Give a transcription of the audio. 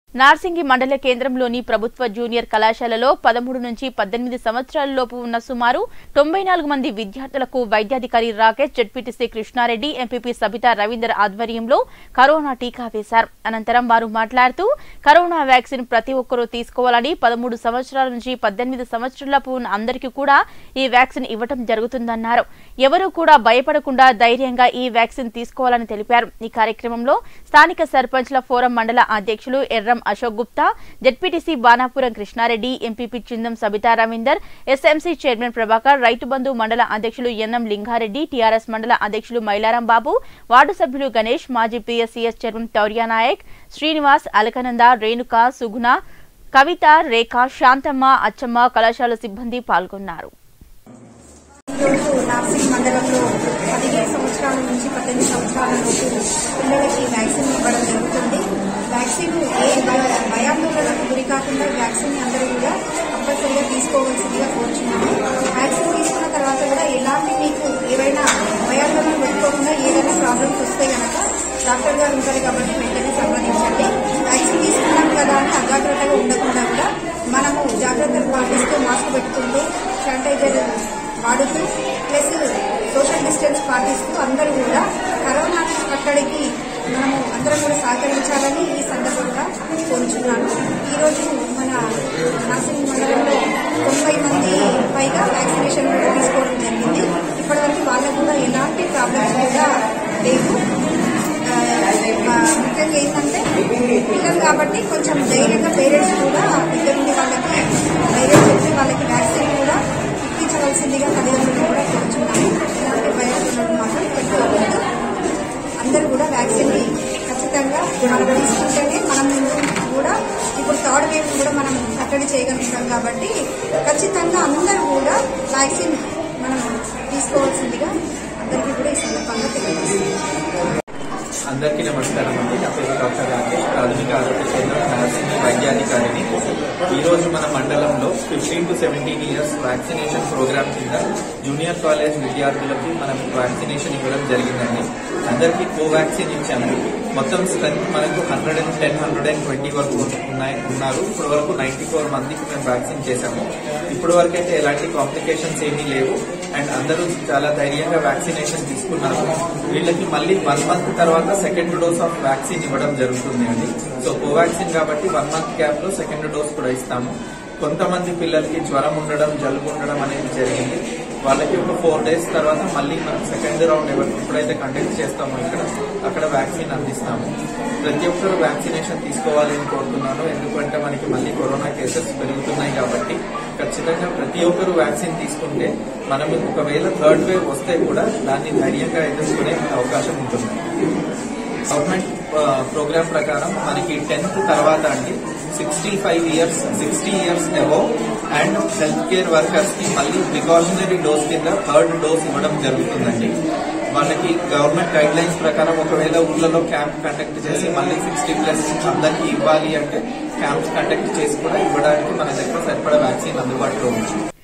నార్సింగి మండల కేంద్రంలోని ప్రభుత్వ జూనియర్ కళాశాలలో పదమూడు నుంచి పద్దెనిమిది సంవత్సరాలలోపు ఉన్న సుమారు తొంభై నాలుగు మంది విద్యార్థులకు వైద్యాధికారి రాకేష్ జడ్పీటీసీ కృష్ణారెడ్డి ఎంపీపీ సబితా రవీందర్ ఆధ్వర్యంలో కరోనా టీకా వేశారు అనంతరం వారు మాట్లాడుతూ కరోనా వ్యాక్సిన్ ప్రతి ఒక్కరూ తీసుకోవాలని పదమూడు సంవత్సరాల నుంచి పద్దెనిమిది సంవత్సరాలపు ఉన్న అందరికీ కూడా ఈ వ్యాక్సిన్ ఇవ్వటం జరుగుతుందన్నారు ఎవరూ కూడా భయపడకుండా ధైర్యంగా ఈ వ్యాక్సిన్ తీసుకోవాలని తెలిపారు ఈ కార్యక్రమంలో స్థానిక సర్పంచ్ల ఫోరం మండల అధ్యక్షులు Erram Ashok Gupta ZPTC Banapuram Krishna Reddy MPP Chindam Sabitha Ravinder SMC chairman Prabhakar Rythu Bandhu మండల అధ్యక్షులు ఎన్ఎం లింగారెడ్డి టీఆర్ఎస్ మండల అధ్యక్షులు మైలారం బాబు వార్డు సభ్యులు గణేష్ మాజీ పీఎస్సీఎస్ చైర్మన్ తౌర్యా నాయక్ శ్రీనివాస్ అలకనంద రేణుక సుగుణ కవిత రేఖ శాంతమ్మ అచ్చమ్మ కళాశాల సిబ్బంది పాల్గొన్నారు ఈరోజు నార్సింగ్ మండలంలో పదిహేడు సంవత్సరాల నుంచి పద్దెనిమిది సంవత్సరాల లోపు పిల్లలకి వ్యాక్సిన్ ఇవ్వడం జరుగుతుంది వ్యాక్సిన్ ఏ భయ- భయాందోళనకు గురి కాకుండా వ్యాక్సిన్ అందరూ కూడా కంపల్సరీగా తీసుకోవాల్సిందిగా కోరుచున్నాము వ్యాక్సిన్ తీసుకున్న తర్వాత కూడా ఎలాంటి మీకు ఏవైనా భయాందోళన పెట్టుకోకుండా ఏదైనా ప్రాబ్లమ్స్ వస్తే కనుక డాక్టర్ గారు ఉంటారు కాబట్టి వెంటనే సంప్రదించండి వ్యాక్సిన్ తీసుకున్నాం కదా అని అజాగ్రత్తగా ఉండకుండా కూడా మనము జాగ్రత్తలు పాటిస్తూ మాస్క్ పెట్టుకుంటూ శానిటైజర్ వాడుతూ ప్లస్ సోషల్ డిస్టెన్స్ పాటిస్తూ అందరూ కూడా కరోనా కట్టడికి మనము అందరం కూడా సహకరించాలని ఈ సందర్భంగా కోరుచున్నాను ఈరోజు మన నర్సింగ్ మండలంలో తొంభై మంది పైగా వ్యాక్సినేషన్ కూడా తీసుకోవడం జరిగింది ఇప్పటివరకు వాళ్ళకు కూడా ఎలాంటి ప్రాబ్లమ్స్ కూడా లేవు ఆ, ఆ, ముఖ్యంగా ఏంటంటే పిల్లలు కాబట్టి కొంచెం ధైర్యంగా పేరెంట్స్ కూడా దగ్గరుండి వాళ్ళకి ధైర్యం చెప్పి వాళ్ళకి వ్యాక్సిన్ కూడా ఇప్పించవలసిందిగా తల్లిదండ్రులు కూడా కోరుచున్నాము ఇలాంటి భయాందోళనలు మాత్రం పెట్టుకోకూడదు అందరూ కూడా వ్యాక్సిన్ ని ఖచ్చితంగా మనం తీసుకుంటేనే మనం కూడా ఇప్పుడు థర్డ్ వేవ్ కూడా మనం కట్టడి చేయగలుగుతాం కాబట్టి ఖచ్చితంగా అందరూ కూడా వ్యాక్సిన్ మనం తీసుకోవాల్సిందిగా అందరికీ కూడా ఈ సందర్భంగా తెలియజేస్తున్నాం అందరికీ నమస్కారం అండి నా పేరు డాక్టర్ రాకేష్ ప్రాథమిక ఆరోగ్య కేంద్రం నర్సింగ్ వైద్యాధికారిని ఈ రోజు మన మండలంలో fifteen to seventeen years vaccination programme కింద జూనియర్ కాలేజ్ విద్యార్థులకి మనం వ్యాక్సినేషన్ ఇవ్వడం జరిగిందండి అందరికీ కోవాక్సిన్ ఇచ్చాము మొత్తం స్ట్రెంత్ మనకు hundred and ten hundred and twenty వరకు ఉన్నాయి ఉన్నారు ఇప్పటి వరకు నైన్టీ ఫోర్ మందికి మేము వ్యాక్సిన్ చేశాము ఇప్పటి వరకు అయితే ఎలాంటి కాంప్లికేషన్స్ ఏమీ లేవు అండ్ అందరూ చాలా ధైర్యంగా వ్యాక్సినేషన్ తీసుకున్నారు వీళ్ళకి మళ్ళీ వన్ మంత్ తర్వాత సెకండ్ డోస్ ఆఫ్ వ్యాక్సిన్ ఇవ్వడం జరుగుతుంది అండి సో కోవాక్సిన్ కాబట్టి వన్ మంత్ గ్యాప్ లో సెకండ్ డోస్ కూడా ఇస్తాము కొంతమంది పిల్లలకి జ్వరం ఉండడం జలుబు ఉండడం అనేది జరిగింది వాళ్ళకి ఒక ఫోర్ డేస్ తర్వాత మళ్ళీ మనం సెకండ్ రౌండ్ ఎవరు ఎప్పుడైతే కండక్ట్ చేస్తామో ఇక్కడ అక్కడ వ్యాక్సిన్ అందిస్తాము ప్రతి ఒక్కరు వ్యాక్సినేషన్ తీసుకోవాలి అని కోరుతున్నాను ఎందుకంటే మనకి మళ్ళీ కరోనా కేసెస్ పెరుగుతున్నాయి కాబట్టి ఖచ్చితంగా ప్రతి ఒక్కరు వ్యాక్సిన్ తీసుకుంటే మనం ఒకవేళ థర్డ్ వేవ్ వస్తే కూడా దాన్ని ధైర్యంగా ఎదుర్కొనే అవకాశం ఉంటుంది గవర్నమెంట్ ప్రోగ్రామ్ ప్రకారం మనకి టెన్త్ తర్వాత అండి sixty five years sixty years above and health care workers కి మళ్ళీ ప్రికాషనరీ డోస్ కింద థర్డ్ డోస్ ఇవ్వడం జరుగుతుందండి వాళ్ళకి గవర్నమెంట్ గైడ్ లైన్స్ ప్రకారం ఒకవేళ ఊళ్ళలో క్యాంప్ కండక్ట్ చేసి మళ్ళీ సిక్స్టీ ప్లస్ అందరికి ఇవ్వాలి అంటే క్యాంప్స్ కండక్ట్ చేసి కూడా ఇవ్వడానికి మన దగ్గర సరిపడా వ్యాక్సిన్ అందుబాటులో ఉంది